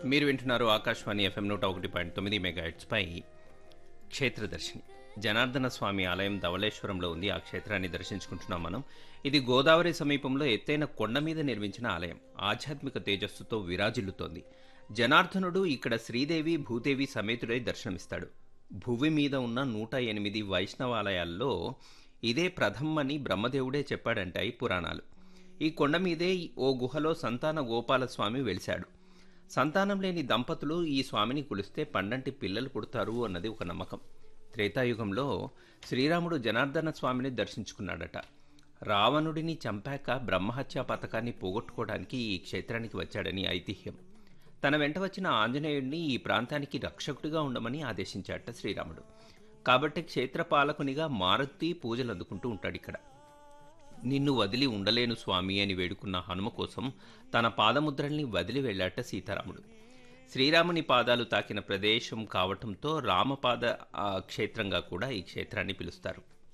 మీరు వింటున్నారు ఆకాశవాణి ఎఫ్ఎం నూట ఒకటి పాయింట్ తొమ్మిది మెగాహెట్స్పై క్షేత్రదర్శిని జనార్దన స్వామి ఆలయం ధవళేశ్వరంలో ఉంది ఆ క్షేత్రాన్ని దర్శించుకుంటున్నాం మనం ఇది గోదావరి సమీపంలో ఎత్తైన కొండ మీద నిర్మించిన ఆలయం ఆధ్యాత్మిక తేజస్సుతో విరాజిల్లుతోంది జనార్దనుడు ఇక్కడ శ్రీదేవి భూదేవి సమేతుడై దర్శనమిస్తాడు భువి మీద ఉన్న నూట ఎనిమిది వైష్ణవాలయాల్లో ఇదే ప్రథమని బ్రహ్మదేవుడే చెప్పాడంటాయి పురాణాలు ఈ కొండ మీదే ఓ గుహలో సంతాన గోపాలస్వామి వెలిశాడు సంతానం లేని దంపతులు ఈ స్వామిని కొలిస్తే పండంటి పిల్లలు పుడతారు అన్నది ఒక నమ్మకం త్రేతాయుగంలో శ్రీరాముడు జనార్దన స్వామిని దర్శించుకున్నాడట రావణుడిని చంపాక బ్రహ్మహత్యా పథకాన్ని పోగొట్టుకోవడానికి ఈ క్షేత్రానికి వచ్చాడని ఐతిహ్యం తన వెంట వచ్చిన ఆంజనేయుడిని ఈ ప్రాంతానికి రక్షకుడిగా ఉండమని ఆదేశించాడట శ్రీరాముడు కాబట్టి క్షేత్రపాలకునిగా మారుతి పూజలు అందుకుంటూ ఉంటాడు ఇక్కడ నిన్ను వదిలి ఉండలేను స్వామి అని వేడుకున్న హనుమ కోసం తన పాదముద్రల్ని వదిలి వెళ్ళాట సీతారాముడు శ్రీరాముని పాదాలు తాకిన ప్రదేశం కావటంతో రామపాద ఆ, క్షేత్రంగా కూడా ఈ క్షేత్రాన్ని పిలుస్తారు